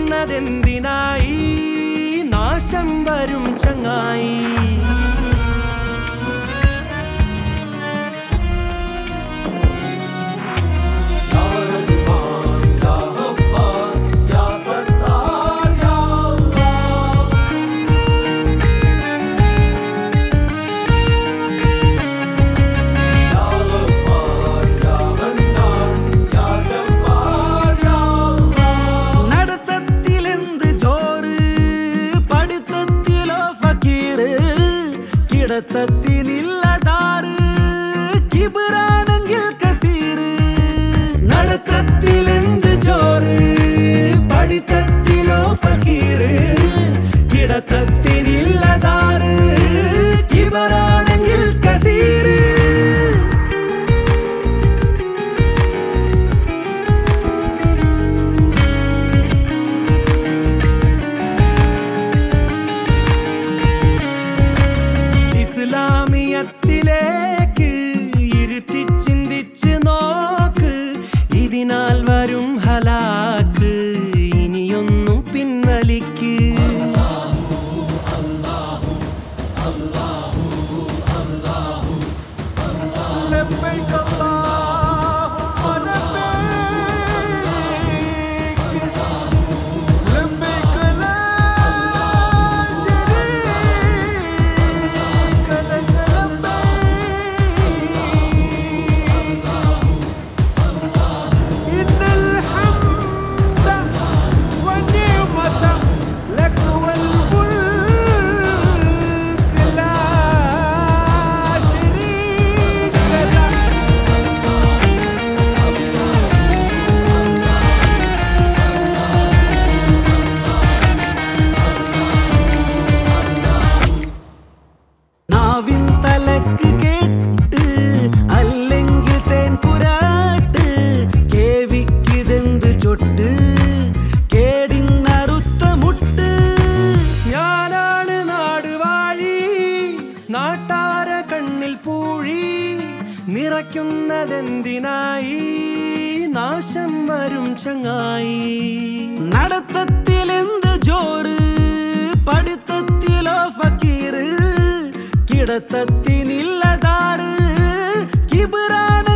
നിറയ്ക്കുന്നതെന്തിനായി നാശം വരും ചങ്ങായി നടത്തത്തിലെന്ത് ജോറ് പഠിത്തത്തിലോ ഫക്കീറ് കിടത്തത്തിനില്ലതാറ് കിബിറാണെങ്കിൽ കസീറ് നടത്തത്തിലെന്ത് ജോറ് പഠിത്തത്തിലോ ഫക്കീറ് കിടത്തത്തിനില്ലതാറ് കിബിറാണെങ്കിൽ കസീറ് ഇസ്ലാമിയത്തിലേക്ക് ഇരുത്തി ചിന്തിച്ച് നോക്ക് ഇതിനാൽ വരും ഹലാക്ക് ഇനിയൊന്നു പിൻവലിക്ക് لبيك اللهم لبيك لبيك لا شريك لك لبيك إن الحمد والنعمة لك والملك لا شريك لك നാവിൻ തലക്ക് കേട്ട് അല്ലെങ്കിൽ തേൻ പുരാട്ട് കേവിക്കിതെന്ത് ചൊട്ട് കേടിന്നറുത്ത മുട്ട് ഞാനാണ് നാടുവാഴി നാട്ടാര കണ്ണിൽ പൂഴി നിറയ്ക്കുന്നതെന്തിനായി നാശം വരും ചങ്ങായി നടത്തത്തിലെന്ത് ജോറ് പഠിത്തത്തിലോ ഫക്കീറ് കിടത്തത്തിനില്ലതാറ് കിബിറാണ്